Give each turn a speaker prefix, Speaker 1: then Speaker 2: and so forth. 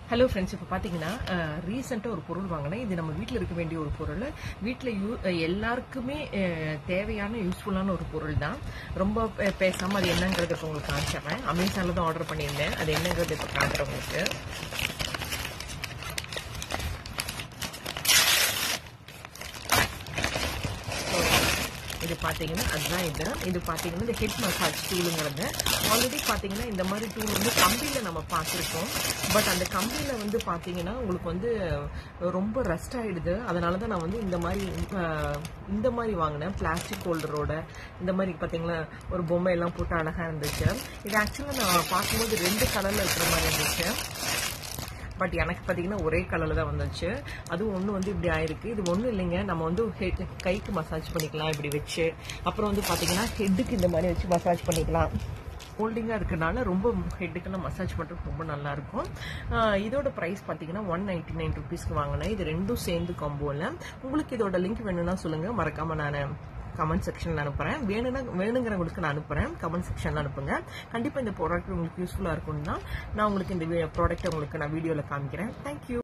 Speaker 1: hello friends இப்போ பார்த்தீங்கன்னா ரீசெண்டாக ஒரு பொருள் வாங்கினேன் இது நம்ம வீட்டில் இருக்க வேண்டிய ஒரு பொருள் வீட்டில் யூ எல்லாருக்குமே அஹ், தேவையான யூஸ்ஃபுல்லான ஒரு பொருள் தான் ரொம்ப பே- பேசாம அது என்னங்கிறது இப்போ உங்களுக்கு காமிச்சிடுறேன் அமேசானில் தான் ஆர்டர் பண்ணியிருந்தேன் அது என்னங்கிறது இப்போ காட்டுறேன் உங்களுக்கு இது பார்த்தீங்கன்னா அதுதான் இது இது பார்த்தீங்கன்னா இந்த ஹெட் மசாஜ் டூலுங்கிறது ஆல்ரெடி பார்த்தீங்கன்னா இந்த மாதிரி டூல் வந்து கம்பியில் நம்ம பார்த்துருக்கோம் பட் அந்த கம்பியில் வந்து பார்த்தீங்கன்னா உங்களுக்கு வந்து ரொம்ப ரஸ்ட் ஆயிடுது அதனால தான் நான் வந்து இந்த மாதிரி அஹ், இந்த மாதிரி வாங்கினேன் பிளாஸ்டிக் ஹோல்டரோட இந்த மாதிரி பார்த்தீங்களா ஒரு பொம்மை எல்லாம் போட்டு அழகாக இருந்துச்சு இது ஆக்சுவலாக நான் பார்க்கும்போது ரெண்டு கலரில் இருக்கிற மாதிரி இருந்துச்சு பட் எனக்கு பார்த்தீங்கன்னா ஒரே கலரில் தான் வந்துச்சு அதுவும் ஒன்று வந்து இப்படி ஆயிருக்கு இது ஒன்றும் இல்லைங்க நம்ம வந்து head- கைக்கு மசாஜ் பண்ணிக்கலாம் இப்படி வச்சு அப்புறம் வந்து பார்த்தீங்கன்னா ஹெட்டுக்கு இந்த மாதிரி வச்சு மசாஜ் பண்ணிக்கலாம் ஹோல்டிங்காக இருக்கனால ரொம்ப ஹெட்டுக்கெல்லாம் மசாஜ் பண்ணுறதுக்கு ரொம்ப நல்லா இருக்கும் ஆஹ் இதோட ப்ரைஸ் பார்த்தீங்கன்னா ஒன் நைன்டி நைன் ருபீஸ்க்கு வாங்கினேன் இது ரெண்டும் சேர்ந்து காம்போவில் உங்களுக்கு இதோட லிங்க் வேணும்னா சொல்லுங்கள் மறக்காமல் நான் கமெண்ட் செக்ஷனில் அனுப்புகிறேன் வேணும்னா வேணுங்கிறவங்களுக்கு நான் அனுப்புகிறேன் கமெண்ட் செக்ஷனில் அனுப்புங்க கண்டிப்பாக இந்த ப்ராடக்ட் உங்களுக்கு யூஸ்ஃபுல்லாக இருக்கும்னா நான் உங்களுக்கு இந்த ப்ராடக்ட்டை உங்களுக்கு நான் வீடியோவில் காமிக்கிறேன் தேங்க்யூ